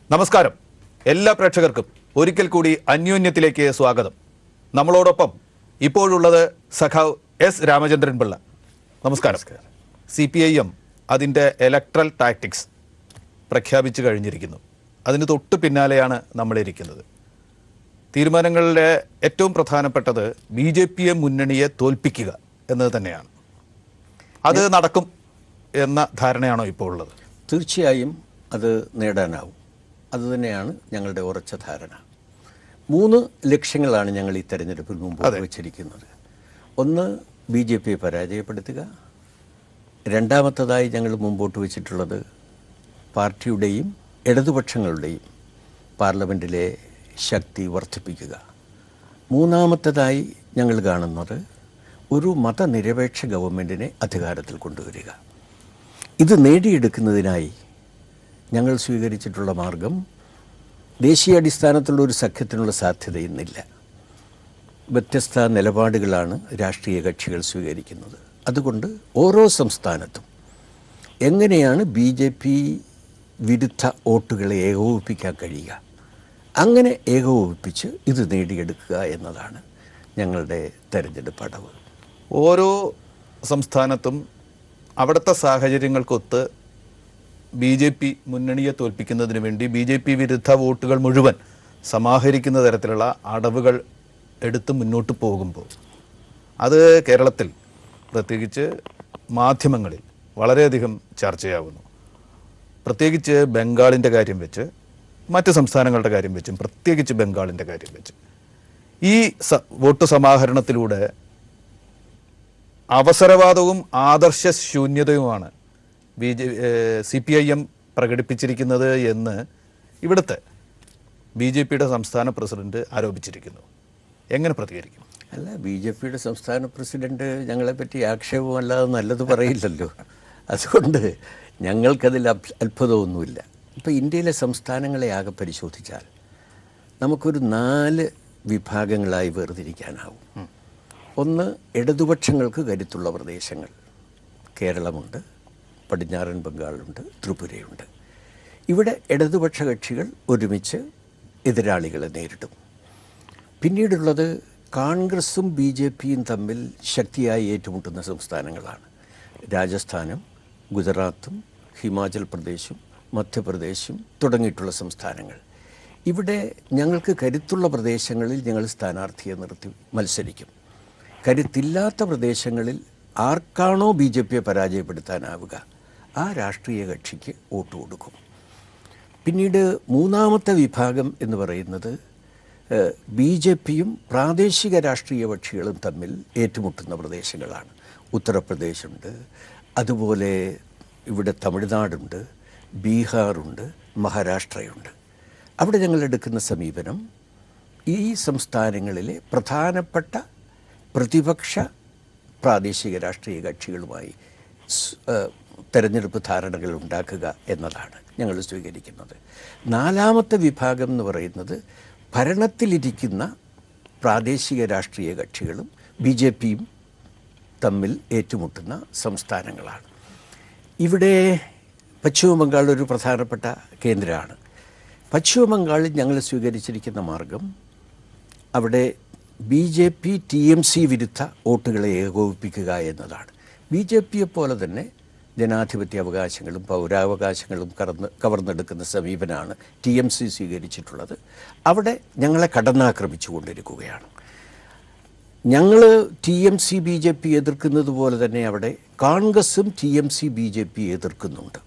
നമസ്കാരം എല്ലാ പ്രേക്ഷകർക്കും ഒരിക്കൽ കൂടി അന്യോന്യത്തിലേക്ക് സ്വാഗതം നമ്മളോടൊപ്പം ഇപ്പോഴുള്ളത് സഖാവ് എസ് രാമചന്ദ്രൻ പിള്ള നമസ്കാരം സി പി ഐ എം അതിൻ്റെ ഇലക്ട്രൽ ടാക്ടിക്സ് പ്രഖ്യാപിച്ചു കഴിഞ്ഞിരിക്കുന്നു അതിന് തൊട്ട് പിന്നാലെയാണ് നമ്മളിരിക്കുന്നത് തീരുമാനങ്ങളിലെ ഏറ്റവും പ്രധാനപ്പെട്ടത് ബി ജെ പിയെ മുന്നണിയെ തോൽപ്പിക്കുക എന്നത് തന്നെയാണ് അത് നടക്കും എന്ന ധാരണയാണോ ഇപ്പോൾ ഉള്ളത് തീർച്ചയായും അത് നേടാനാവും അതുതന്നെയാണ് ഞങ്ങളുടെ ഉറച്ച ധാരണ മൂന്ന് ലക്ഷ്യങ്ങളാണ് ഞങ്ങൾ ഈ തെരഞ്ഞെടുപ്പിൽ മുമ്പോട്ട് വച്ചിരിക്കുന്നത് ഒന്ന് ബി ജെ പിയെ പരാജയപ്പെടുത്തുക രണ്ടാമത്തതായി ഞങ്ങൾ മുമ്പോട്ട് വച്ചിട്ടുള്ളത് പാർട്ടിയുടെയും ഇടതുപക്ഷങ്ങളുടെയും പാർലമെൻറ്റിലെ ശക്തി വർദ്ധിപ്പിക്കുക മൂന്നാമത്തതായി ഞങ്ങൾ കാണുന്നത് ഒരു മതനിരപേക്ഷ ഗവൺമെൻറ്റിനെ അധികാരത്തിൽ കൊണ്ടുവരിക ഇത് നേടിയെടുക്കുന്നതിനായി ഞങ്ങൾ സ്വീകരിച്ചിട്ടുള്ള മാർഗം ദേശീയാടിസ്ഥാനത്തിലുള്ള ഒരു സഖ്യത്തിനുള്ള സാധ്യത ഇന്നില്ല വ്യത്യസ്ത നിലപാടുകളാണ് രാഷ്ട്രീയ കക്ഷികൾ സ്വീകരിക്കുന്നത് അതുകൊണ്ട് ഓരോ സംസ്ഥാനത്തും എങ്ങനെയാണ് ബി ജെ പി വിരുദ്ധ വോട്ടുകളെ ഏകോപിപ്പിക്കാൻ കഴിയുക അങ്ങനെ ഏകോപിപ്പിച്ച് ഇത് നേടിയെടുക്കുക എന്നതാണ് ഞങ്ങളുടെ തെരഞ്ഞെടുപ്പ് അടവ് ഓരോ സംസ്ഥാനത്തും അവിടുത്തെ സാഹചര്യങ്ങൾക്കൊത്ത് ബി ജെ പി മുന്നണിയെ തോൽപ്പിക്കുന്നതിന് വേണ്ടി ബി ജെ പി വിരുദ്ധ വോട്ടുകൾ മുഴുവൻ സമാഹരിക്കുന്ന തരത്തിലുള്ള അടവുകൾ എടുത്ത് മുന്നോട്ട് പോകുമ്പോൾ അത് കേരളത്തിൽ പ്രത്യേകിച്ച് മാധ്യമങ്ങളിൽ വളരെയധികം ചർച്ചയാകുന്നു പ്രത്യേകിച്ച് ബംഗാളിൻ്റെ കാര്യം വെച്ച് മറ്റ് സംസ്ഥാനങ്ങളുടെ കാര്യം വെച്ചും പ്രത്യേകിച്ച് ബംഗാളിൻ്റെ കാര്യം വെച്ച് ഈ സ വോട്ട് സമാഹരണത്തിലൂടെ അവസരവാദവും ആദർശ ശൂന്യതയുമാണ് B J C P I M പ്രകടിപ്പിച്ചിരിക്കുന്നത് എന്ന് ഇവിടുത്തെ ബി ജെ പിയുടെ സംസ്ഥാന പ്രസിഡന്റ് ആരോപിച്ചിരിക്കുന്നു എങ്ങനെ പ്രതികരിക്കും അല്ല ബി ജെ പിയുടെ സംസ്ഥാന പ്രസിഡന്റ് ഞങ്ങളെപ്പറ്റി ആക്ഷേപമല്ലാതെ നല്ലത് പറയില്ലല്ലോ അതുകൊണ്ട് ഞങ്ങൾക്കതിൽ അഭ്- അത്ഭുതമൊന്നുമില്ല ഇപ്പോൾ ഇന്ത്യയിലെ സംസ്ഥാനങ്ങളെ ആകെ പരിശോധിച്ചാൽ നമുക്കൊരു നാല് വിഭാഗങ്ങളായി വേർതിരിക്കാനാവും ഒന്ന് ഇടതുപക്ഷങ്ങൾക്ക് കരുത്തുള്ള പ്രദേശങ്ങൾ കേരളമുണ്ട് പടിഞ്ഞാറൻ ബംഗാളുണ്ട് ത്രിപുരയുണ്ട് ഇവിടെ ഇടതുപക്ഷ കക്ഷികൾ ഒരുമിച്ച് എതിരാളികളെ നേരിടും പിന്നീടുള്ളത് കോൺഗ്രസും ബി ജെ പിയും തമ്മിൽ ശക്തിയായി ഏറ്റുമുട്ടുന്ന സംസ്ഥാനങ്ങളാണ് രാജസ്ഥാനും ഗുജറാത്തും ഹിമാചൽ പ്രദേശും മധ്യപ്രദേശും തുടങ്ങിയിട്ടുള്ള സംസ്ഥാനങ്ങൾ ഇവിടെ ഞങ്ങൾക്ക് കരുത്തുള്ള പ്രദേശങ്ങളിൽ ഞങ്ങൾ സ്ഥാനാർത്ഥിയെ നിർത്തി മത്സരിക്കും കരുത്തില്ലാത്ത പ്രദേശങ്ങളിൽ ആർക്കാണോ ബി ജെ പിയെ പരാജയപ്പെടുത്താനാവുക ആ രാഷ്ട്രീയ കക്ഷിക്ക് വോട്ട് കൊടുക്കും പിന്നീട് മൂന്നാമത്തെ വിഭാഗം എന്ന് പറയുന്നത് ബി ജെ പിയും പ്രാദേശിക രാഷ്ട്രീയ കക്ഷികളും തമ്മിൽ ഏറ്റുമുട്ടുന്ന പ്രദേശങ്ങളാണ് ഉത്തർപ്രദേശുണ്ട് അതുപോലെ ഇവിടെ തമിഴ്നാടുണ്ട് ബീഹാറുണ്ട് മഹാരാഷ്ട്രയുണ്ട് അവിടെ ഞങ്ങൾ എടുക്കുന്ന സമീപനം ഈ സംസ്ഥാനങ്ങളിലെ പ്രധാനപ്പെട്ട പ്രതിപക്ഷ പ്രാദേശിക രാഷ്ട്രീയ കക്ഷികളുമായി സ്- ഏഹ് തെരഞ്ഞെടുപ്പ് ധാരണകൾ ഉണ്ടാക്കുക എന്നതാണ് ഞങ്ങൾ സ്വീകരിക്കുന്നത് നാലാമത്തെ വിഭാഗം എന്ന് പറയുന്നത് ഭരണത്തിലിരിക്കുന്ന പ്രാദേശിക രാഷ്ട്രീയ കക്ഷികളും ബി ജെ പിയും തമ്മിൽ ഏറ്റുമുട്ടുന്ന സംസ്ഥാനങ്ങളാണ് ഇവിടെ പശ്ചിമ ബംഗാൾ ഒരു പ്രധാനപ്പെട്ട കേന്ദ്രമാണ് പശ്ചിമ ബംഗാളിൽ ഞങ്ങൾ സ്വീകരിച്ചിരിക്കുന്ന മാർഗം അവിടെ B J P T M C വിരുദ്ധ വോട്ടുകളെ ഏകോപിപ്പിക്കുക എന്നതാണ് ബി ജെ പിയെ പോലെ തന്നെ ജനാധിപത്യ അവകാശങ്ങളും പൗരാവകാശങ്ങളും കടന്ന് കവർന്നെടുക്കുന്ന സമീപനമാണ് ടി എം സി സ്വീകരിച്ചിട്ടുള്ളത് അവിടെ ഞങ്ങളെ കടന്നാക്രമിച്ചു കൊണ്ടിരിക്കുകയാണ് ഞങ്ങൾ T M C B J P എതിർക്കുന്നത് പോലെ തന്നെ അവിടെ കോൺഗ്രസും T M C B J P എതിർക്കുന്നുണ്ട്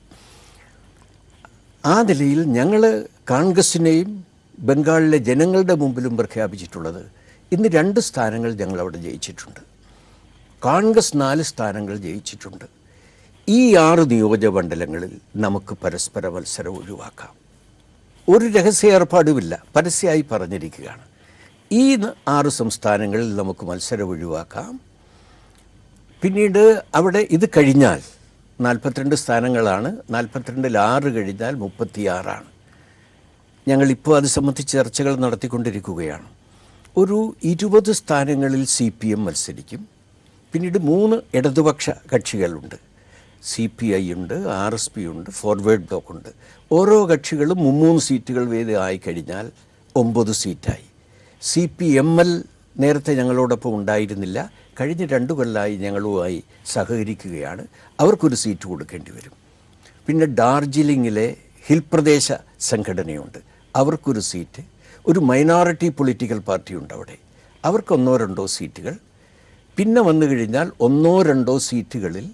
ആ നിലയിൽ ഞങ്ങൾ കോൺഗ്രസിനെയും ബംഗാളിലെ ജനങ്ങളുടെ മുമ്പിലും പ്രഖ്യാപിച്ചിട്ടുള്ളത് ഇന്ന് രണ്ട് സ്ഥാനങ്ങൾ ഞങ്ങൾ അവിടെ ജയിച്ചിട്ടുണ്ട് കോൺഗ്രസ് നാല് സ്ഥാനങ്ങൾ ജയിച്ചിട്ടുണ്ട് ഈ ആറ് നിയോജകമണ്ഡലങ്ങളിൽ നമുക്ക് പരസ്പര മത്സരം ഒഴിവാക്കാം ഒരു രഹസ്യ ഏർപ്പാടുമില്ല പരസ്യമായി പറഞ്ഞിരിക്കുകയാണ് ഈ ന- ആറ് സംസ്ഥാനങ്ങളിൽ നമുക്ക് മത്സരം ഒഴിവാക്കാം പിന്നീട് അവിടെ ഇത് കഴിഞ്ഞാൽ നാൽപ്പത്തിരണ്ട് സ്ഥാനങ്ങളാണ് നാൽപ്പത്തിരണ്ടിൽ ആറ് കഴിഞ്ഞാൽ മുപ്പത്തിയാറാണ് ഞങ്ങളിപ്പോൾ അത് സംബന്ധിച്ച് ചർച്ചകൾ നടത്തിക്കൊണ്ടിരിക്കുകയാണ് ഒരു ഇരുപത് സ്ഥാനങ്ങളിൽ സി പി എം മത്സരിക്കും പിന്നീട് മൂന്ന് ഇടതുപക്ഷ കക്ഷികളുണ്ട് സി പി ഐ ഉണ്ട് ആർ എസ് പി ഉണ്ട് ഫോർവേഡ് ബ്ലോക്ക് ഉണ്ട് ഓരോ കക്ഷികളും മുമ്മൂന്ന് സീറ്റുകൾ വീതം ആയിക്കഴിഞ്ഞാൽ ഒമ്പത് സീറ്റായി സി പി എം എൽ നേരത്തെ ഞങ്ങളോടൊപ്പം ഉണ്ടായിരുന്നില്ല കഴിഞ്ഞ രണ്ടു കൊല്ലമായി ഞങ്ങളുമായി സഹകരിക്കുകയാണ് അവർക്കൊരു സീറ്റ് കൊടുക്കേണ്ടി വരും പിന്നെ ഡാർജിലിങ്ങിലെ ഹിൽ പ്രദേശ സംഘടനയുണ്ട് അവർക്കൊരു സീറ്റ് ഒരു മൈനോറിറ്റി പൊളിറ്റിക്കൽ പാർട്ടിയുണ്ട് അവിടെ അവർക്ക് ഒന്നോ രണ്ടോ സീറ്റുകൾ പിന്നെ വന്നു കഴിഞ്ഞാൽ ഒന്നോ രണ്ടോ സീറ്റുകളിൽ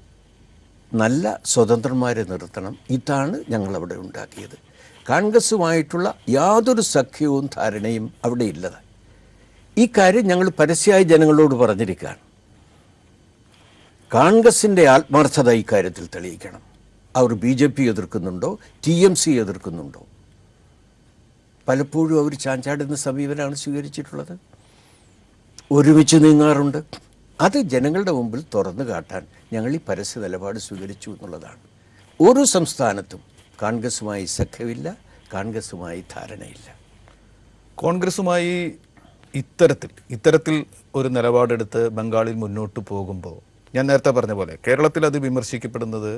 നല്ല സ്വതന്ത്രന്മാരെ നിർത്തണം ഇതാണ് ഞങ്ങളവിടെ ഉണ്ടാക്കിയത് കോൺഗ്രസുമായിട്ടുള്ള യാതൊരു സഖ്യവും ധാരണയും അവിടെ ഇല്ലത് ഈ കാര്യം ഞങ്ങൾ പരസ്യമായി ജനങ്ങളോട് പറഞ്ഞിരിക്കുകയാണ് കോൺഗ്രസിൻ്റെ ആത്മാർത്ഥത ഇക്കാര്യത്തിൽ തെളിയിക്കണം അവർ ബി ജെ പി എതിർക്കുന്നുണ്ടോ ടി എം സി എതിർക്കുന്നുണ്ടോ പലപ്പോഴും അവർ ചാഞ്ചാടുന്ന സമീപനമാണ് സ്വീകരിച്ചിട്ടുള്ളത് ഒരുമിച്ച് നീങ്ങാറുണ്ട് അത് ജനങ്ങളുടെ മുമ്പിൽ തുറന്നു കാട്ടാൻ ഞങ്ങൾ ഈ പരസ്യ നിലപാട് സ്വീകരിച്ചു എന്നുള്ളതാണ് ഒരു സംസ്ഥാനത്തും കോൺഗ്രസുമായി സഖ്യമില്ല കോൺഗ്രസുമായി ധാരണയില്ല കോൺഗ്രസുമായി ഇത്തരത്തിൽ ഇത്തരത്തിൽ ഒരു നിലപാടെടുത്ത് ബംഗാളിൽ മുന്നോട്ട് പോകുമ്പോൾ ഞാൻ നേരത്തെ പറഞ്ഞ പോലെ കേരളത്തിൽ അത് വിമർശിക്കപ്പെടുന്നത്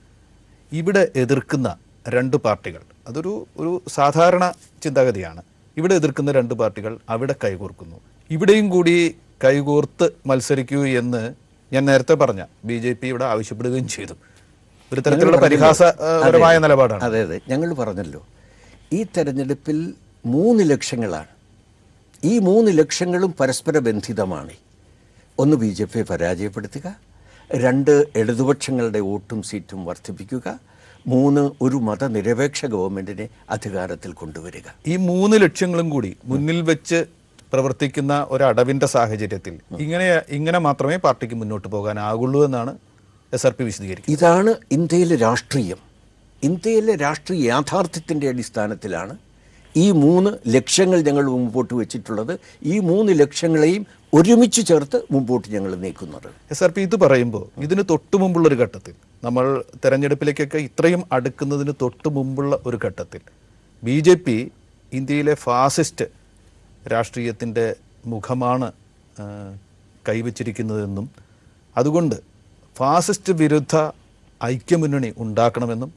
ഇവിടെ എതിർക്കുന്ന രണ്ട് പാർട്ടികൾ അതൊരു ഒരു സാധാരണ ചിന്താഗതിയാണ് ഇവിടെ എതിർക്കുന്ന രണ്ട് പാർട്ടികൾ അവിടെ കൈകോർക്കുന്നു ഇവിടെയും കൂടി കൈകോർത്ത് മത്സരിക്കൂ എന്ന് ഞാൻ നേരത്തെ പറഞ്ഞ ബി ജെ പി ഇവിടെ ആവശ്യപ്പെടുകയും ചെയ്തു ഒരു തരത്തിലുള്ള പരിഹാസപരമായ നിലപാടാണ് അതെ അതെ ഞങ്ങൾ പറഞ്ഞല്ലോ ഈ തെരഞ്ഞെടുപ്പിൽ മൂന്ന് ലക്ഷ്യങ്ങളാണ് ഈ മൂന്ന് ലക്ഷ്യങ്ങളും പരസ്പര ബന്ധിതമാണ് ഒന്ന് ബി ജെ പിയെ പരാജയപ്പെടുത്തുക രണ്ട് ഇടതുപക്ഷങ്ങളുടെ വോട്ടും സീറ്റും വർദ്ധിപ്പിക്കുക മൂന്ന് ഒരു മതനിരപേക്ഷ ഗവൺമെൻറ്റിനെ അധികാരത്തിൽ കൊണ്ടുവരിക ഈ മൂന്ന് ലക്ഷ്യങ്ങളും കൂടി മുന്നിൽ വെച്ച് പ്രവർത്തിക്കുന്ന ഒരു അടവിന്റെ സാഹചര്യത്തിൽ ഇങ്ങനെ ഇങ്ങനെ മാത്രമേ പാർട്ടിക്ക് മുന്നോട്ട് പോകാനാകുള്ളൂ എന്നാണ് എസ് ആർ പി വിശദീകരിക്കുന്നത് ഇതാണ് ഇന്ത്യയിലെ രാഷ്ട്രീയം ഇന്ത്യയിലെ രാഷ്ട്രീയ യാഥാർത്ഥ്യത്തിൻ്റെ അടിസ്ഥാനത്തിലാണ് ഈ മൂന്ന് ലക്ഷ്യങ്ങൾ ഞങ്ങൾ മുമ്പോട്ട് വെച്ചിട്ടുള്ളത് ഈ മൂന്ന് ലക്ഷ്യങ്ങളെയും ഒരുമിച്ച് ചേർത്ത് മുമ്പോട്ട് ഞങ്ങൾ നീക്കുന്നത് എസ് ആർ പി ഇത് പറയുമ്പോൾ ഇതിന് തൊട്ടു മുമ്പുള്ള ഒരു ഘട്ടത്തിൽ നമ്മൾ തെരഞ്ഞെടുപ്പിലേക്കൊക്കെ ഇത്രയും അടുക്കുന്നതിന് തൊട്ടു മുമ്പുള്ള ഒരു ഘട്ടത്തിൽ ബി ജെ പി ഇന്ത്യയിലെ ഫാസിസ്റ്റ് രാഷ്ട്രീയത്തിൻ്റെ മുഖമാണ് ആ, കൈവച്ചിരിക്കുന്നതെന്നും അതുകൊണ്ട് ഫാസിസ്റ്റ് വിരുദ്ധ ഐക്യമുന്നണി ഉണ്ടാക്കണമെന്നും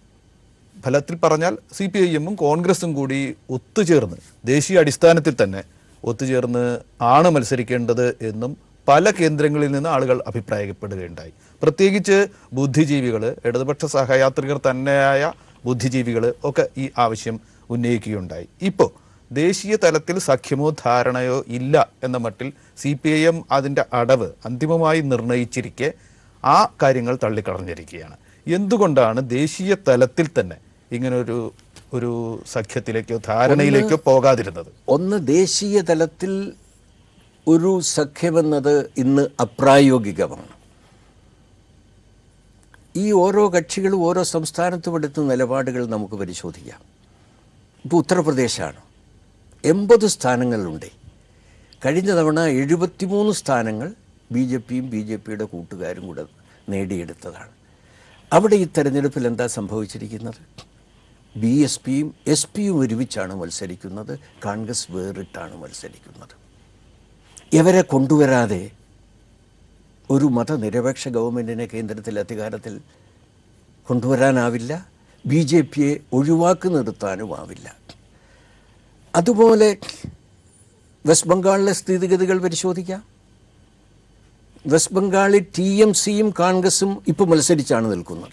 ഫലത്തിൽ പറഞ്ഞാൽ സി പി ഐ എമ്മും കോൺഗ്രസും കൂടി ഒത്തുചേർന്ന് ദേശീയ അടിസ്ഥാനത്തിൽ തന്നെ ഒത്തുചേർന്ന് ആണ് മത്സരിക്കേണ്ടത് എന്നും പല കേന്ദ്രങ്ങളിൽ നിന്ന് ആളുകൾ അഭിപ്രായപ്പെടുകയുണ്ടായി പ്രത്യേകിച്ച് ബുദ്ധിജീവികൾ ഇടതുപക്ഷ സഹയാത്രികർ തന്നെയായ ബുദ്ധിജീവികൾ ഒക്കെ ഈ ആവശ്യം ഉന്നയിക്കുകയുണ്ടായി ഇപ്പോൾ ദേശീയ തലത്തിൽ സഖ്യമോ ധാരണയോ ഇല്ല എന്ന മട്ടിൽ സി പി ഐ എം അതിൻ്റെ അടവ് അന്തിമമായി നിർണയിച്ചിരിക്കെ ആ കാര്യങ്ങൾ തള്ളിക്കളഞ്ഞിരിക്കുകയാണ് എന്തുകൊണ്ടാണ് ദേശീയ തലത്തിൽ തന്നെ ഇങ്ങനെ ഒരു ഒരു സഖ്യത്തിലേക്കോ ധാരണയിലേക്കോ പോകാതിരുന്നത് ഒന്ന് ദേശീയ തലത്തിൽ ഒരു സഖ്യമെന്നത് ഇന്ന് അപ്രായോഗികമാണ് ഈ ഓരോ കക്ഷികളും ഓരോ സംസ്ഥാനത്തും എടുത്ത നിലപാടുകൾ നമുക്ക് പരിശോധിക്കാം ഇപ്പോൾ ഉത്തർപ്രദേശാണ് എൺപത് സ്ഥാനങ്ങളുണ്ട് കഴിഞ്ഞ തവണ എഴുപത്തിമൂന്ന് സ്ഥാനങ്ങൾ ബി ജെ പിയും ബി ജെ പിയുടെ കൂട്ടുകാരും കൂടെ നേടിയെടുത്തതാണ് അവിടെ ഈ തെരഞ്ഞെടുപ്പിൽ എന്താ സംഭവിച്ചിരിക്കുന്നത് ബി എസ് പിയും എസ് പിയും ഒരുമിച്ചാണ് മത്സരിക്കുന്നത് കോൺഗ്രസ് വേറിട്ടാണ് മത്സരിക്കുന്നത് ഇവരെ കൊണ്ടുവരാതെ ഒരു മതനിരപേക്ഷ ഗവൺമെൻറ്റിനെ കേന്ദ്രത്തിൽ അധികാരത്തിൽ കൊണ്ടുവരാനാവില്ല ബി ജെ പിയെ ഒഴിവാക്കി നിർത്താനും ആവില്ല അതുപോലെ വെസ്റ്റ് ബംഗാളിലെ സ്ഥിതിഗതികൾ പരിശോധിക്കാം വെസ്റ്റ് ബംഗാളിൽ ടി എം സിയും കോൺഗ്രസും ഇപ്പോൾ മത്സരിച്ചാണ് നിൽക്കുന്നത്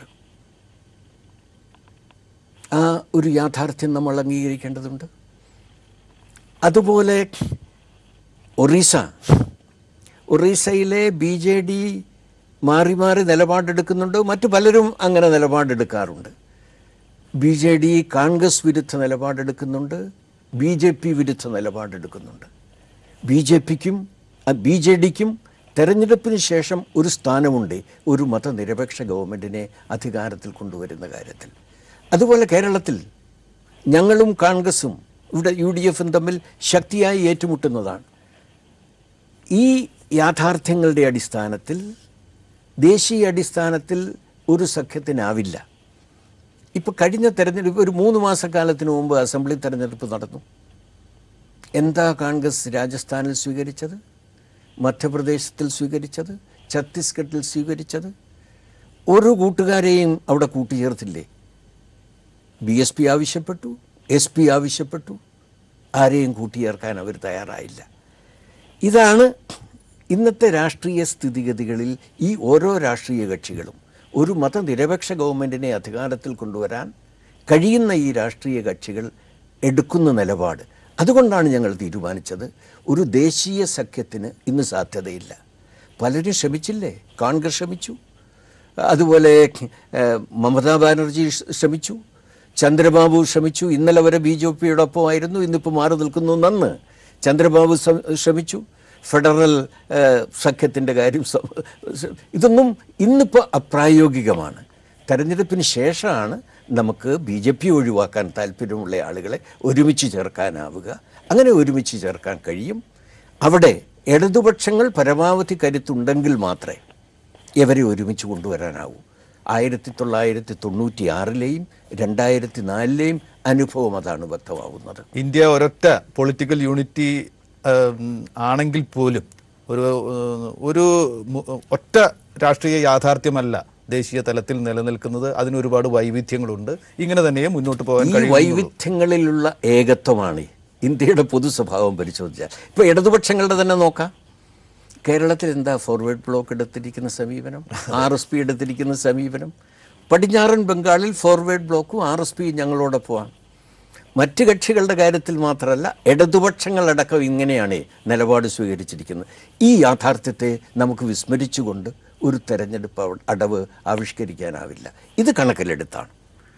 ആ ഒരു യാഥാർത്ഥ്യം നമ്മൾ അംഗീകരിക്കേണ്ടതുണ്ട് അതുപോലെ ഒറീസ ഒറീസയിലെ ബി ജെ ഡി മാറി മാറി നിലപാടെടുക്കുന്നുണ്ട് മറ്റു പലരും അങ്ങനെ നിലപാടെടുക്കാറുണ്ട് ബി ജെ ഡി കോൺഗ്രസ് വിരുദ്ധ നിലപാടെടുക്കുന്നുണ്ട് ബി ജെ പി വിരുദ്ധ നിലപാടെടുക്കുന്നുണ്ട് ബി ജെ പിക്കും ബി ജെ ഡിക്കും തെരഞ്ഞെടുപ്പിന് ശേഷം ഒരു സ്ഥാനമുണ്ട് ഒരു മതനിരപേക്ഷ ഗവൺമെൻറ്റിനെ അധികാരത്തിൽ കൊണ്ടുവരുന്ന കാര്യത്തിൽ അതുപോലെ കേരളത്തിൽ ഞങ്ങളും കോൺഗ്രസും ഇവിടെ യു ഡി എഫും തമ്മിൽ ശക്തിയായി ഏറ്റുമുട്ടുന്നതാണ് ഈ യാഥാർത്ഥ്യങ്ങളുടെ അടിസ്ഥാനത്തിൽ ദേശീയ അടിസ്ഥാനത്തിൽ ഒരു സഖ്യത്തിനാവില്ല ഇപ്പോൾ കഴിഞ്ഞ തെരഞ്ഞെടുപ്പ് ഒരു മൂന്ന് മാസക്കാലത്തിന് മുമ്പ് അസംബ്ലി തെരഞ്ഞെടുപ്പ് നടന്നു എന്താ കോൺഗ്രസ് രാജസ്ഥാനിൽ സ്വീകരിച്ചത് മധ്യപ്രദേശത്തിൽ സ്വീകരിച്ചത് ഛത്തീസ്ഗഡിൽ സ്വീകരിച്ചത് ഒരു കൂട്ടുകാരെയും അവിടെ കൂട്ടിച്ചേർത്തില്ലേ ബി എസ് പി ആവശ്യപ്പെട്ടു എസ് പി ആവശ്യപ്പെട്ടു ആരെയും കൂട്ടിച്ചേർക്കാൻ അവർ തയ്യാറായില്ല ഇതാണ് ഇന്നത്തെ രാഷ്ട്രീയ സ്ഥിതിഗതികളിൽ ഈ ഓരോ രാഷ്ട്രീയ കക്ഷികളും ഒരു മതനിരപേക്ഷ ഗവൺമെൻറ്റിനെ അധികാരത്തിൽ കൊണ്ടുവരാൻ കഴിയുന്ന ഈ രാഷ്ട്രീയ കക്ഷികൾ എടുക്കുന്ന നിലപാട് അതുകൊണ്ടാണ് ഞങ്ങൾ തീരുമാനിച്ചത് ഒരു ദേശീയ സഖ്യത്തിന് ഇന്ന് സാധ്യതയില്ല പലരും ശ്രമിച്ചില്ലേ കോൺഗ്രസ് ശ്രമിച്ചു അതുപോലെ ഏഹ്, മമതാ ബാനർജി ഷ്- ശ്രമിച്ചു ചന്ദ്രബാബു ശ്രമിച്ചു ഇന്നലെ വരെ ബി ജെ പിയോടൊപ്പമായിരുന്നു ഇന്നിപ്പോൾ മാറി നിൽക്കുന്നു നന്ന് ചന്ദ്രബാബു ശ്ര- ശ്രമിച്ചു ഫെഡറൽ ഏഹ്, സഖ്യത്തിൻ്റെ കാര്യം സ- സ- ഇതൊന്നും ഇന്നിപ്പോൾ അപ്രായോഗികമാണ് തെരഞ്ഞെടുപ്പിന് ശേഷമാണ് നമുക്ക് ബി ജെ പി ഒഴിവാക്കാൻ താല്പര്യമുള്ള ആളുകളെ ഒരുമിച്ച് ചേർക്കാനാവുക അങ്ങനെ ഒരുമിച്ച് ചേർക്കാൻ കഴിയും അവിടെ ഇടതുപക്ഷങ്ങൾ പരമാവധി കരുത്തുണ്ടെങ്കിൽ മാത്രമേ ഇവരെ ഒരുമിച്ച് കൊണ്ടുവരാനാവൂ ആയിരത്തി തൊള്ളായിരത്തി തൊണ്ണൂറ്റി ആറിലെയും രണ്ടായിരത്തി നാലിലെയും അനുഭവം അതാണ് വ്യക്തമാവുന്നത് ഇന്ത്യ ഒരൊറ്റ പൊളിറ്റിക്കൽ യൂണിറ്റി ഉം, ആണെങ്കിൽ പോലും ഒരു ഉം, ഒരു മു- ഒറ്റ രാഷ്ട്രീയ യാഥാർത്ഥ്യമല്ല ദേശീയ തലത്തിൽ നിലനിൽക്കുന്നത് അതിന് ഒരുപാട് വൈവിധ്യങ്ങളുണ്ട് ഇങ്ങനെ തന്നെയും മുന്നോട്ട് പോകാൻ ഈ കഴിയും വൈവിധ്യങ്ങളിലുള്ള ഏകത്വമാണ് ഇന്ത്യയുടെ പൊതു സ്വഭാവം പരിശോധിച്ചാൽ ഇപ്പോൾ ഇടതുപക്ഷങ്ങളുടെ തന്നെ നോക്കാം കേരളത്തിൽ എന്താ ഫോർവേഡ് ബ്ലോക്ക് എടുത്തിരിക്കുന്ന സമീപനം ആർ എസ് പി എടുത്തിരിക്കുന്ന സമീപനം പടിഞ്ഞാറൻ ബംഗാളിൽ ഫോർവേഡ് ബ്ലോക്കും ആർ എസ് പിയും ഞങ്ങളോടൊപ്പമാണ് മറ്റ് കക്ഷികളുടെ കാര്യത്തിൽ മാത്രമല്ല ഇടതുപക്ഷങ്ങളടക്കം ഇങ്ങനെയാണ് നിലപാട് സ്വീകരിച്ചിരിക്കുന്നത് ഈ യാഥാർത്ഥ്യത്തെ നമുക്ക് വിസ്മരിച്ചുകൊണ്ട് ഒരു തെരഞ്ഞെടുപ്പ് അവ- അടവ് ആവിഷ്കരിക്കാനാവില്ല ഇത് കണക്കിലെടുത്താണ്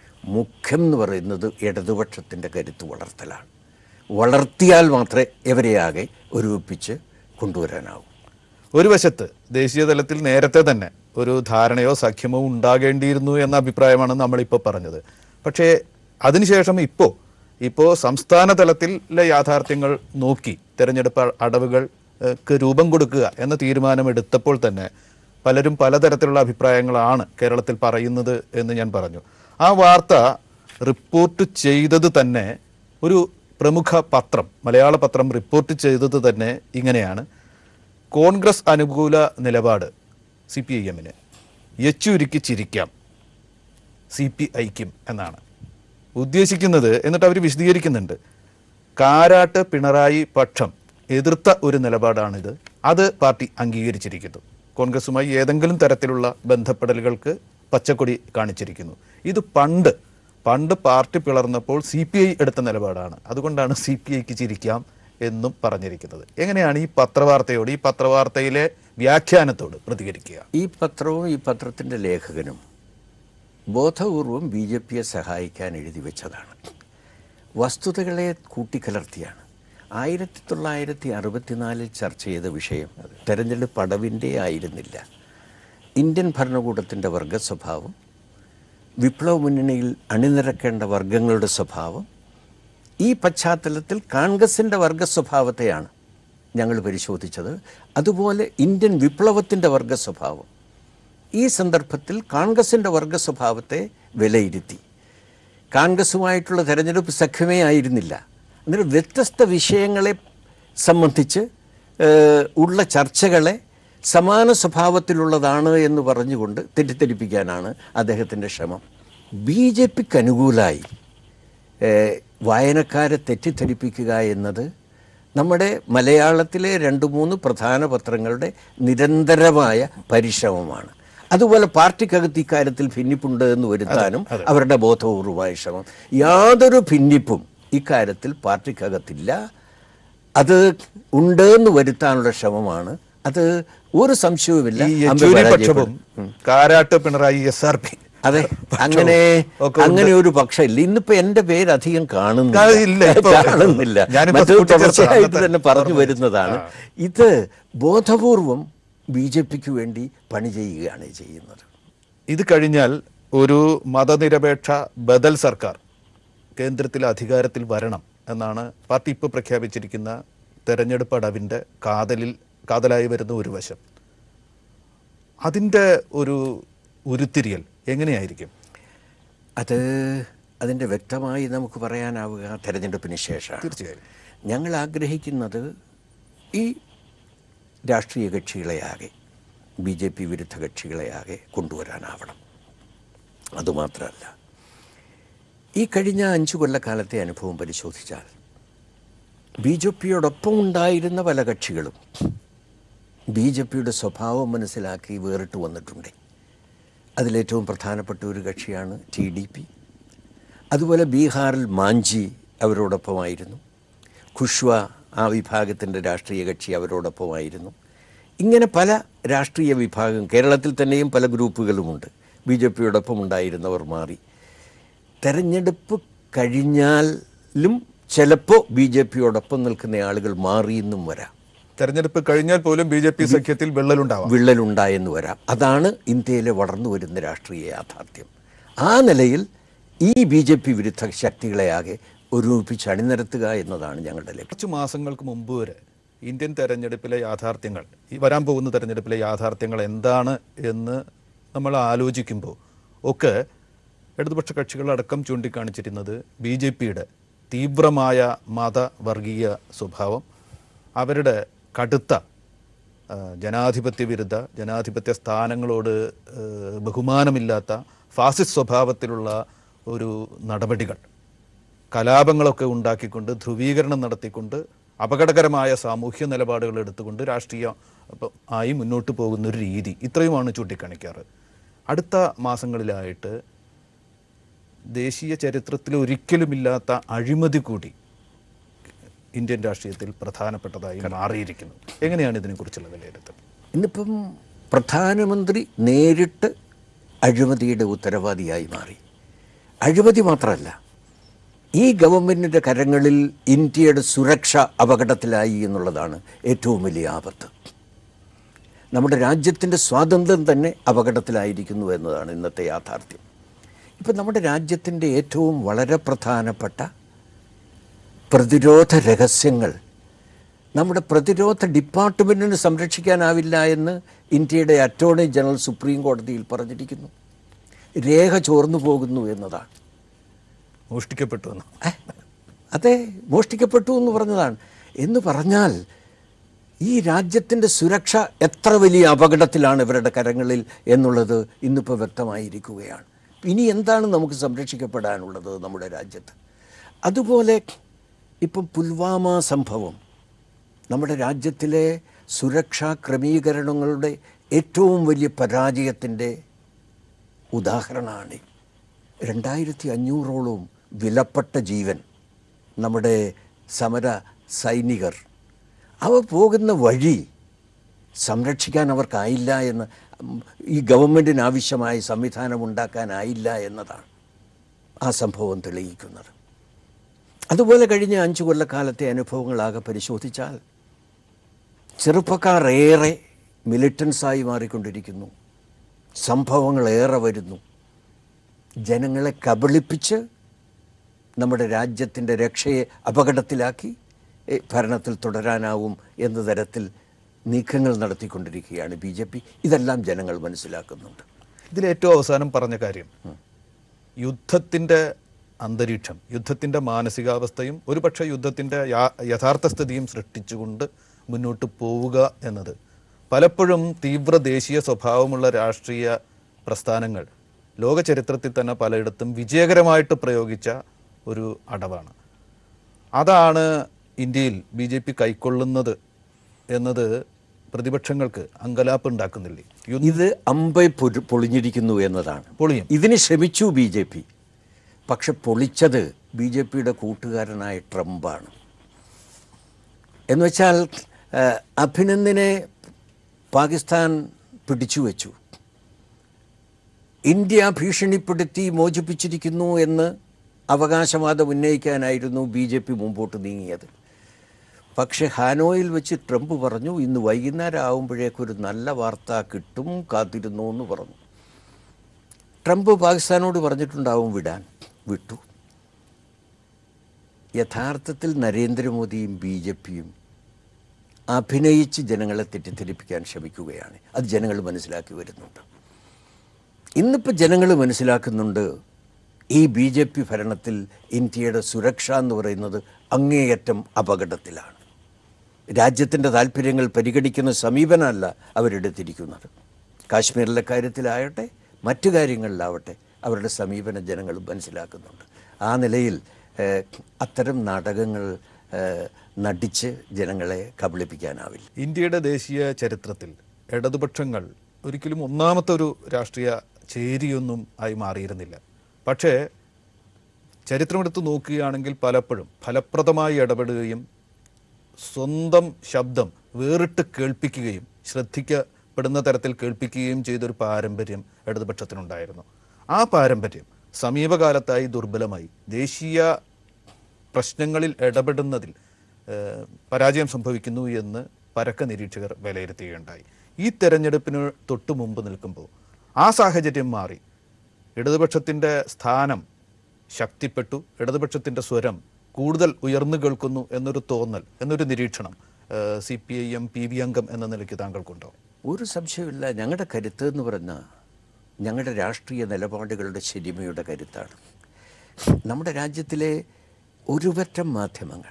മുഖ്യം എന്ന് പറയുന്നത് ഇടതുപക്ഷത്തിൻ്റെ കരുത്ത് വളർത്തലാണ് വളർത്തിയാൽ മാത്രമേ ഇവരെയാകെ ഒരുമിപ്പിച്ച് കൊണ്ടുവരാനാവൂ ഒരു വശത്ത് ദേശീയ തലത്തിൽ നേരത്തെ തന്നെ ഒരു ധാരണയോ സഖ്യമോ ഉണ്ടാകേണ്ടിയിരുന്നു എന്ന അഭിപ്രായമാണ് നമ്മളിപ്പോൾ പറഞ്ഞത് പക്ഷേ അതിനുശേഷം ഇപ്പോൾ ഇപ്പോൾ സംസ്ഥാന തലത്തിലെ യാഥാർത്ഥ്യങ്ങൾ നോക്കി തെരഞ്ഞെടുപ്പ് അടവുകൾക്ക് രൂപം കൊടുക്കുക എന്ന തീരുമാനമെടുത്തപ്പോൾ തന്നെ പലരും പലതരത്തിലുള്ള അഭിപ്രായങ്ങളാണ് കേരളത്തിൽ പറയുന്നത് എന്ന് ഞാൻ പറഞ്ഞു ആ വാർത്ത റിപ്പോർട്ട് ചെയ്തത് തന്നെ ഒരു പ്രമുഖ പത്രം മലയാള പത്രം റിപ്പോർട്ട് ചെയ്തത് തന്നെ ഇങ്ങനെയാണ് കോൺഗ്രസ് അനുകൂല നിലപാട് സി പി ഐ എമ്മിന് യെച്ചൂരിക്ക് ചിരിക്കാം സി പി ഐക്കും എന്നാണ് ഉദ്ദേശിക്കുന്നത് എന്നിട്ട് അവർ വിശദീകരിക്കുന്നുണ്ട് കാരാട്ട് പിണറായി പക്ഷം എതിർത്ത ഒരു നിലപാടാണിത് അത് പാർട്ടി അംഗീകരിച്ചിരിക്കുന്നു കോൺഗ്രസുമായി ഏതെങ്കിലും തരത്തിലുള്ള ബന്ധപ്പെടലുകൾക്ക് പച്ചക്കൊടി കാണിച്ചിരിക്കുന്നു ഇത് പണ്ട് പണ്ട് പാർട്ടി പിളർന്നപ്പോൾ സി പി ഐ എടുത്ത നിലപാടാണ് അതുകൊണ്ടാണ് സി പി ഐക്ക് ചിരിക്കാം എന്നും പറഞ്ഞിരിക്കുന്നത് എങ്ങനെയാണ് ഈ പത്രവാർത്തയോട് ഈ പത്രവാർത്തയിലെ വ്യാഖ്യാനത്തോട് പ്രതികരിക്കുക ഈ പത്രവും ഈ പത്രത്തിൻ്റെ ലേഖകനും ബോധപൂർവം ബി ജെ പിയെ സഹായിക്കാൻ എഴുതി വെച്ചതാണ് വസ്തുതകളെ കൂട്ടിക്കലർത്തിയാണ് ആയിരത്തി തൊള്ളായിരത്തി അറുപത്തിനാലിൽ ചർച്ച ചെയ്ത വിഷയം തെരഞ്ഞെടുപ്പ് അടവിൻ്റെ ആയിരുന്നില്ല ഇന്ത്യൻ ഭരണകൂടത്തിൻ്റെ വർഗ സ്വഭാവം വിപ്ലവ മുന്നണിയിൽ അണിനിരക്കേണ്ട വർഗങ്ങളുടെ സ്വഭാവം ഈ പശ്ചാത്തലത്തിൽ കോൺഗ്രസിൻ്റെ വർഗ സ്വഭാവത്തെയാണ് ഞങ്ങൾ പരിശോധിച്ചത് അതുപോലെ ഇന്ത്യൻ വിപ്ലവത്തിൻ്റെ വർഗ സ്വഭാവം ഈ സന്ദർഭത്തിൽ കോൺഗ്രസിൻ്റെ വർഗ സ്വഭാവത്തെ വിലയിരുത്തി കോൺഗ്രസുമായിട്ടുള്ള തെരഞ്ഞെടുപ്പ് സഖ്യമേ ആയിരുന്നില്ല അന്നേരം വ്യത്യസ്ത വിഷയങ്ങളെ സംബന്ധിച്ച് ഏഹ്, ഉള്ള ചർച്ചകളെ സമാന സ്വഭാവത്തിലുള്ളതാണ് എന്ന് പറഞ്ഞുകൊണ്ട് തെറ്റിദ്ധരിപ്പിക്കാനാണ് അദ്ദേഹത്തിൻ്റെ ശ്രമം ബി ജെ പിക്ക് അനുകൂലമായി ഏഹ്, വായനക്കാരെ തെറ്റിദ്ധരിപ്പിക്കുക എന്നത് നമ്മുടെ മലയാളത്തിലെ രണ്ട് മൂന്ന് പ്രധാന പത്രങ്ങളുടെ നിരന്തരമായ പരിശ്രമമാണ് അതുപോലെ പാർട്ടിക്കകത്ത് ഇക്കാര്യത്തിൽ ഭിന്നിപ്പുണ്ട് എന്ന് വരുത്താനും അവരുടെ ബോധപൂർവമായ ശ്രമം യാതൊരു ഭിന്നിപ്പും ഇക്കാര്യത്തിൽ പാർട്ടിക്കകത്തില്ല അത് ഉണ്ട് എന്ന് വരുത്താനുള്ള ശ്രമമാണ് അത് ഒരു സംശയവുമില്ല ഈ അമ്പെ യെച്ചൂരി പരാജയപ്പെടും. പക്ഷവും Karat Pinarayi S R P അതെ അങ്ങനെ ഒക്കെ അങ്ങനെ ഒരു പക്ഷമില്ല ഇന്നിപ്പോ എന്റെ പേര് അധികം ഇല്ല, കാണുന്നില്ല ഇപ്പൊ കാണുന്നില്ല ഞാനിപ്പോ മറ്റൊരു കൂട്ടിച്ചേർത്ത തുടർച്ചയായിട്ട് അന്നത്തെ തന്നെ പറഞ്ഞു വരുന്നതാണ് ഇത് ബോധപൂർവം ബി ജെ പിക്ക് വേണ്ടി പണി ചെയ്യുകയാണ് ചെയ്യുന്നത് ഇത് കഴിഞ്ഞാൽ ഒരു മതനിരപേക്ഷ ബദൽ സർക്കാർ കേന്ദ്രത്തിൽ അധികാരത്തിൽ വരണം എന്നാണ് പാർട്ടി ഇപ്പോൾ പ്രഖ്യാപിച്ചിരിക്കുന്ന തെരഞ്ഞെടുപ്പ് അടവിൻ്റെ കാതലിൽ കാതലായി വരുന്ന ഒരു വശം അതിൻ്റെ ഒരു ഉരുത്തിരിയൽ എങ്ങനെയായിരിക്കും അത് അതിൻ്റെ വ്യക്തമായി നമുക്ക് പറയാനാവുക തെരഞ്ഞെടുപ്പിന് ശേഷമാണ് തീർച്ചയായും ഞങ്ങൾ ആഗ്രഹിക്കുന്നത് ഈ രാഷ്ട്രീയ കക്ഷികളെ ആകെ ബി ജെ പി വിരുദ്ധ കക്ഷികളെ ആകെ കൊണ്ടുവരാനാവണം അതുമാത്രമല്ല ഈ കഴിഞ്ഞ അഞ്ചു കൊല്ലക്കാലത്തെ അനുഭവം പരിശോധിച്ചാൽ ബി ജെ പിയോടൊപ്പം ഉണ്ടായിരുന്ന പല കക്ഷികളും ബി ജെ പിയുടെ സ്വഭാവം മനസ്സിലാക്കി വേറിട്ട് വന്നിട്ടുണ്ട് അതിലേറ്റവും പ്രധാനപ്പെട്ട ഒരു കക്ഷിയാണ് ടി ഡി പി അതുപോലെ ബീഹാറിൽ മാഞ്ചി അവരോടൊപ്പമായിരുന്നു ഖുഷ്വ ആ വിഭാഗത്തിൻ്റെ രാഷ്ട്രീയ കക്ഷി അവരോടൊപ്പമായിരുന്നു ഇങ്ങനെ പല രാഷ്ട്രീയ വിഭാഗം കേരളത്തിൽ തന്നെയും പല ഗ്രൂപ്പുകളുമുണ്ട് ബി ജെ പിയോടൊപ്പം ഉണ്ടായിരുന്നവർ മാറി തെരഞ്ഞെടുപ്പ് കഴിഞ്ഞാലും ചിലപ്പോൾ ബി ജെ പിയോടൊപ്പം നിൽക്കുന്ന ആളുകൾ മാറിയെന്നും വരാം തെരഞ്ഞെടുപ്പ് കഴിഞ്ഞാൽ പോലും ബി ജെ പി സഖ്യത്തിൽ വിള്ളലുണ്ടാവാം വിള്ളലുണ്ടായെന്ന് വരാം അതാണ് ഇന്ത്യയിലെ വളർന്നു വരുന്ന രാഷ്ട്രീയ യാഥാർത്ഥ്യം ആ നിലയിൽ ഈ ബി ജെ പി വിരുദ്ധ ശക്തികളെ ആകെ ഒരുമിപ്പിച്ച് അണിനിരത്തുക എന്നതാണ് ഞങ്ങളുടെ ലക്ഷ്യം കുറച്ച് മാസങ്ങൾക്ക് മുമ്പ് വരെ ഇന്ത്യൻ തെരഞ്ഞെടുപ്പിലെ യാഥാർത്ഥ്യങ്ങൾ ഈ വരാൻ പോകുന്ന തെരഞ്ഞെടുപ്പിലെ യാഥാർത്ഥ്യങ്ങൾ എന്താണ് എന്ന് നമ്മൾ ആലോചിക്കുമ്പോൾ ഒക്കെ ഇടതുപക്ഷ കക്ഷികളടക്കം ചൂണ്ടിക്കാണിച്ചിരുന്നത് ബി ജെ പിയുടെ തീവ്രമായ മതവർഗീയ സ്വഭാവം അവരുടെ കടുത്ത ആ, ജനാധിപത്യ വിരുദ്ധ ജനാധിപത്യ സ്ഥാനങ്ങളോട് ആ, ബഹുമാനമില്ലാത്ത ഫാസിസ്റ്റ് സ്വഭാവത്തിലുള്ള ഒരു നടപടികൾ കലാപങ്ങളൊക്കെ ഉണ്ടാക്കിക്കൊണ്ട് ധ്രുവീകരണം നടത്തിക്കൊണ്ട് അപകടകരമായ സാമൂഹ്യ നിലപാടുകൾ എടുത്തുകൊണ്ട് രാഷ്ട്രീയ പ- ആയി മുന്നോട്ട് പോകുന്ന ഒരു രീതി ഇത്രയുമാണ് ചൂണ്ടിക്കാണിക്കാറ് അടുത്ത മാസങ്ങളിലായിട്ട് ദേശീയ ചരിത്രത്തിൽ ഒരിക്കലുമില്ലാത്ത അഴിമതി കൂടി ഇന്ത്യൻ രാഷ്ട്രീയത്തിൽ പ്രധാനപ്പെട്ടതായി മാറിയിരിക്കുന്നു എങ്ങനെയാണ് ഇതിനെക്കുറിച്ചുള്ള വിലയിരുത്തൽ ഇന്നിപ്പം പ്രധാനമന്ത്രി നേരിട്ട് അഴിമതിയുടെ ഉത്തരവാദിയായി മാറി അഴിമതി മാത്രമല്ല ഈ ഗവൺമെൻറ്റിൻ്റെ കരങ്ങളിൽ ഇന്ത്യയുടെ സുരക്ഷ അപകടത്തിലായി എന്നുള്ളതാണ് ഏറ്റവും വലിയ ആപത്ത് നമ്മുടെ രാജ്യത്തിൻ്റെ സ്വാതന്ത്ര്യം തന്നെ അപകടത്തിലായിരിക്കുന്നു എന്നതാണ് ഇന്നത്തെ യാഥാർത്ഥ്യം ഇപ്പം നമ്മുടെ രാജ്യത്തിൻ്റെ ഏറ്റവും വളരെ പ്രധാനപ്പെട്ട പ്രതിരോധ രഹസ്യങ്ങൾ നമ്മുടെ പ്രതിരോധ ഡിപ്പാർട്ട്മെൻറ്റിന് സംരക്ഷിക്കാനാവില്ല എന്ന് ഇന്ത്യയുടെ അറ്റോർണി ജനറൽ സുപ്രീം കോടതിയിൽ പറഞ്ഞിരിക്കുന്നു രേഖ ചോർന്നു പോകുന്നു എന്നതാണ് മോഷ്ടിക്കപ്പെട്ടു എന്ന് ഏ, അതെ മോഷ്ടിക്കപ്പെട്ടു എന്ന് പറഞ്ഞതാണ് എന്ന് പറഞ്ഞാൽ ഈ രാജ്യത്തിൻ്റെ സുരക്ഷ എത്ര വലിയ അപകടത്തിലാണ് ഇവരുടെ കരങ്ങളിൽ എന്നുള്ളത് ഇന്നിപ്പോൾ വ്യക്തമായിരിക്കുകയാണ് ഇനി എന്താണ് നമുക്ക് സംരക്ഷിക്കപ്പെടാനുള്ളത് നമ്മുടെ രാജ്യത്ത് അതുപോലെ ഇപ്പം പുൽവാമ സംഭവം നമ്മുടെ രാജ്യത്തിലെ സുരക്ഷാ ക്രമീകരണങ്ങളുടെ ഏറ്റവും വലിയ പരാജയത്തിൻ്റെ ഉദാഹരണമാണ് രണ്ടായിരത്തി അഞ്ഞൂറോളം വിലപ്പെട്ട ജീവൻ നമ്മുടെ സമര സൈനികർ അവർ പോകുന്ന വഴി സംരക്ഷിക്കാൻ അവർക്കായില്ല എന്ന് ഉം, ഈ ഗവൺമെൻറ്റിന് ആവശ്യമായ സംവിധാനം ഉണ്ടാക്കാനായില്ല എന്നതാണ് ആ സംഭവം തെളിയിക്കുന്നത് അതുപോലെ കഴിഞ്ഞ അഞ്ചു കൊല്ലക്കാലത്തെ അനുഭവങ്ങളാകെ പരിശോധിച്ചാൽ ചെറുപ്പക്കാർ ഏറെ മിലിറ്റൻസായി മാറിക്കൊണ്ടിരിക്കുന്നു സംഭവങ്ങൾ ഏറെ വരുന്നു ജനങ്ങളെ കബളിപ്പിച്ച് നമ്മുടെ രാജ്യത്തിൻ്റെ രക്ഷയെ അപകടത്തിലാക്കി എ, ഭരണത്തിൽ തുടരാനാവും എന്ന തരത്തിൽ നീക്കങ്ങൾ നടത്തിക്കൊണ്ടിരിക്കുകയാണ് ബി ജെ പി ഇതെല്ലാം ജനങ്ങൾ മനസ്സിലാക്കുന്നുണ്ട് ഇതിലേറ്റവും അവസാനം പറഞ്ഞ കാര്യം യുദ്ധത്തിൻ്റെ അന്തരീക്ഷം യുദ്ധത്തിൻ്റെ മാനസികാവസ്ഥയും ഒരുപക്ഷെ യുദ്ധത്തിൻ്റെ യാ- യഥാർത്ഥ സ്ഥിതിയും സൃഷ്ടിച്ചുകൊണ്ട് മുന്നോട്ട് പോവുക എന്നത് പലപ്പോഴും തീവ്ര ദേശീയ സ്വഭാവമുള്ള രാഷ്ട്രീയ പ്രസ്ഥാനങ്ങൾ ലോക ചരിത്രത്തിൽ തന്നെ പലയിടത്തും വിജയകരമായിട്ട് പ്രയോഗിച്ച ഒരു അടവാണ് അതാണ് ഇന്ത്യയിൽ ബി ജെ പി കൈക്കൊള്ളുന്നത് എന്നത് പ്രതിപക്ഷങ്ങൾക്ക് അങ്കലാപ്പ് ഉണ്ടാക്കുന്നില്ലേ യു- ഇത് അമ്പെ പൊരു- പൊളിഞ്ഞിരിക്കുന്നു എന്നതാണ് പൊളിയും ഇതിന് ശ്രമിച്ചു ബി ജെ പി പക്ഷെ പൊളിച്ചത് ബി ജെ പിയുടെ കൂട്ടുകാരനായ ട്രംപാണ് എന്ന് വെച്ചാൽ ആ, അഭിനന്ദിനെ പാകിസ്ഥാൻ പിടിച്ചു വച്ചു ഇന്ത്യ ഭീഷണിപ്പെടുത്തി മോചിപ്പിച്ചിരിക്കുന്നു എന്ന് അവകാശവാദം ഉന്നയിക്കാനായിരുന്നു ബി ജെ പി മുമ്പോട്ട് നീങ്ങിയത് പക്ഷെ ഹാനോയിൽ വെച്ച് ട്രംപ് പറഞ്ഞു ഇന്ന് വൈകുന്നേരം ആകുമ്പോഴേക്കൊരു നല്ല വാർത്ത കിട്ടും കാത്തിരുന്നു എന്ന് പറഞ്ഞു ട്രംപ് പാകിസ്ഥാനോട് പറഞ്ഞിട്ടുണ്ടാവും വിടാൻ വിട്ടു യഥാർത്ഥത്തിൽ നരേന്ദ്രമോദിയും ബി ജെ പിയും അഭിനയിച്ച് ജനങ്ങളെ തെറ്റിദ്ധരിപ്പിക്കാൻ ശ്രമിക്കുകയാണ് അത് ജനങ്ങൾ മനസ്സിലാക്കി വരുന്നുണ്ട് ഇന്നിപ്പോൾ ജനങ്ങൾ മനസ്സിലാക്കുന്നുണ്ട് ഈ ബി ജെ പി ഭരണത്തിൽ ഇന്ത്യയുടെ സുരക്ഷ എന്ന് പറയുന്നത് അങ്ങേയറ്റം അപകടത്തിലാണ് രാജ്യത്തിൻ്റെ താല്പര്യങ്ങൾ പരിഗണിക്കുന്ന സമീപനമല്ല അവരെടുത്തിരിക്കുന്നത് കാശ്മീരിലെ കാര്യത്തിലാവട്ടെ മറ്റു കാര്യങ്ങളിലാവട്ടെ അവരുടെ സമീപനം ജനങ്ങൾ മനസ്സിലാക്കുന്നുണ്ട് ആ നിലയിൽ ഏഹ്, അത്തരം നാടകങ്ങൾ ഏഹ്, നടിച്ച് ജനങ്ങളെ കബളിപ്പിക്കാനാവില്ല ഇന്ത്യയുടെ ദേശീയ ചരിത്രത്തിൽ ഇടതുപക്ഷങ്ങൾ ഒരിക്കലും ഒന്നാമത്തെ ഒരു രാഷ്ട്രീയ ചേരിയൊന്നും ആയി മാറിയിരുന്നില്ല പക്ഷേ ചരിത്രമെടുത്ത് നോക്കുകയാണെങ്കിൽ പലപ്പോഴും ഫലപ്രദമായി ഇടപെടുകയും സ്വന്തം ശബ്ദം വേറിട്ട് കേൾപ്പിക്കുകയും ശ്രദ്ധിക്കപ്പെടുന്ന തരത്തിൽ കേൾപ്പിക്കുകയും ചെയ്തൊരു പാരമ്പര്യം ഇടതുപക്ഷത്തിനുണ്ടായിരുന്നു ആ പാരമ്പര്യം സമീപകാലത്തായി ദുർബലമായി ദേശീയ പ്രശ്നങ്ങളിൽ ഇടപെടുന്നതിൽ ഏഹ്, പരാജയം സംഭവിക്കുന്നു എന്ന് പരക്ക നിരീക്ഷകർ വിലയിരുത്തുകയുണ്ടായി ഈ തെരഞ്ഞെടുപ്പിന് തൊട്ടു മുമ്പ് നിൽക്കുമ്പോൾ ആ സാഹചര്യം മാറി ഇടതുപക്ഷത്തിൻ്റെ സ്ഥാനം ശക്തിപ്പെട്ടു ഇടതുപക്ഷത്തിൻ്റെ സ്വരം കൂടുതൽ ഉയർന്നു കേൾക്കുന്നു എന്നൊരു തോന്നൽ എന്നൊരു നിരീക്ഷണം C P I M P B അംഗം എന്ന നിലയ്ക്ക് താങ്കൾക്കുണ്ടോ ഒരു സംശയമില്ല ഞങ്ങളുടെ കരുത്ത് എന്ന് പറഞ്ഞാൽ ഞങ്ങളുടെ രാഷ്ട്രീയ നിലപാടുകളുടെ ശരിമയുടെ കരുത്താണ് നമ്മുടെ രാജ്യത്തിലെ ഒരുപറ്റം മാധ്യമങ്ങൾ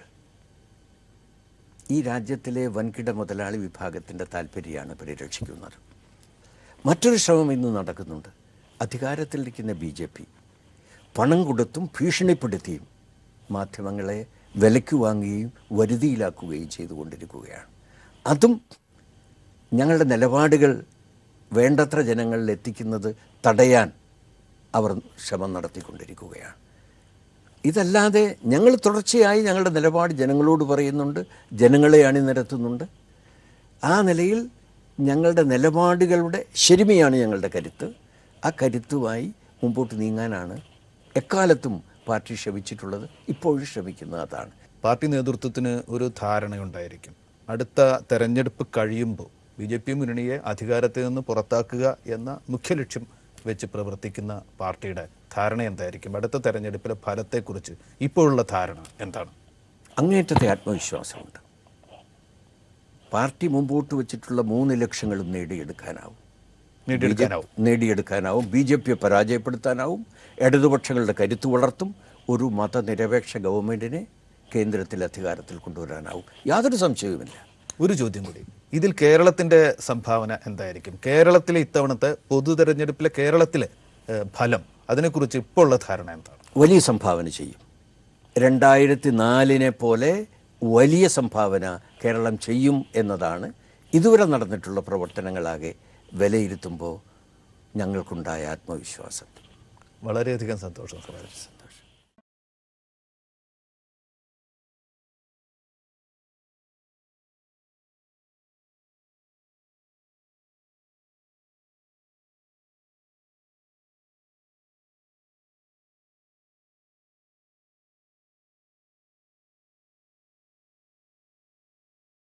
ഈ രാജ്യത്തിലെ വൻകിട മുതലാളി വിഭാഗത്തിൻ്റെ താല്പര്യമാണ് പരിരക്ഷിക്കുന്നത് മറ്റൊരു ശ്രമം ഇന്ന് നടക്കുന്നുണ്ട് അധികാരത്തിലിരിക്കുന്ന ബി ജെ പി പണം കൊടുത്തും ഭീഷണിപ്പെടുത്തിയും മാധ്യമങ്ങളെ വിലയ്ക്ക് വാങ്ങുകയും വരുതിയിലാക്കുകയും ചെയ്തുകൊണ്ടിരിക്കുകയാണ് അതും ഞങ്ങളുടെ നിലപാടുകൾ വേണ്ടത്ര ജനങ്ങളിൽ എത്തിക്കുന്നത് തടയാൻ അവർ ശ്രമം നടത്തിക്കൊണ്ടിരിക്കുകയാണ് ഇതല്ലാതെ ഞങ്ങൾ തുടർച്ചയായി ഞങ്ങളുടെ നിലപാട് ജനങ്ങളോട് പറയുന്നുണ്ട് ജനങ്ങളെ അണിനിരത്തുന്നുണ്ട് ആ നിലയിൽ ഞങ്ങളുടെ നിലപാടുകളുടെ ശരിമയാണ് ഞങ്ങളുടെ കരുത്ത് ആ കരുത്തുമായി മുമ്പോട്ട് നീങ്ങാനാണ് എക്കാലത്തും പാർട്ടി ശ്രമിച്ചിട്ടുള്ളത് ഇപ്പോഴും ശ്രമിക്കുന്നത് അതാണ് പാർട്ടി നേതൃത്വത്തിന് ഒരു ധാരണയുണ്ടായിരിക്കും അടുത്ത തെരഞ്ഞെടുപ്പ് കഴിയുമ്പോൾ ബി ജെ പി മുന്നണിയെ അധികാരത്തിൽ നിന്ന് പുറത്താക്കുക എന്ന മുഖ്യ ലക്ഷ്യം വെച്ച് പ്രവർത്തിക്കുന്ന പാർട്ടിയുടെ ധാരണ എന്തായിരിക്കും അടുത്ത തെരഞ്ഞെടുപ്പിലെ ഫലത്തെക്കുറിച്ച് ഇപ്പോഴുള്ള ധാരണ എന്താണ് അങ്ങേറ്റത്തെ ആത്മവിശ്വാസമുണ്ട് പാർട്ടി മുമ്പോട്ട് വെച്ചിട്ടുള്ള മൂന്ന് ലക്ഷ്യങ്ങളും നേടിയെടുക്കാനാവും നേടിയെടുക്കാനാവും നേടിയെടുക്കാനാവും ബി ജെ പിയെ പരാജയപ്പെടുത്താനാവും ഇടതുപക്ഷങ്ങളുടെ കരുത്ത് വളർത്തും ഒരു മതനിരപേക്ഷ ഗവൺമെൻറ്റിനെ കേന്ദ്രത്തിൽ അധികാരത്തിൽ കൊണ്ടുവരാനാവും യാതൊരു സംശയവുമില്ല ഒരു ചോദ്യം കൂടി ഇതിൽ കേരളത്തിന്റെ സംഭാവന എന്തായിരിക്കും കേരളത്തിലെ ഇത്തവണത്തെ പൊതു തെരഞ്ഞെടുപ്പിലെ കേരളത്തിലെ ഏഹ്, ഫലം അതിനെക്കുറിച്ച് ഇപ്പോൾ ഉള്ള ധാരണ എന്താണ് വലിയ സംഭാവന ചെയ്യും രണ്ടായിരത്തി നാലിനെ പോലെ വലിയ സംഭാവന കേരളം ചെയ്യും എന്നതാണ് ഇതുവരെ നടന്നിട്ടുള്ള പ്രവർത്തനങ്ങളാകെ വിലയിരുത്തുമ്പോൾ ഞങ്ങൾക്കുണ്ടായ ആത്മവിശ്വാസം വളരെയധികം സന്തോഷം സുരേഷ്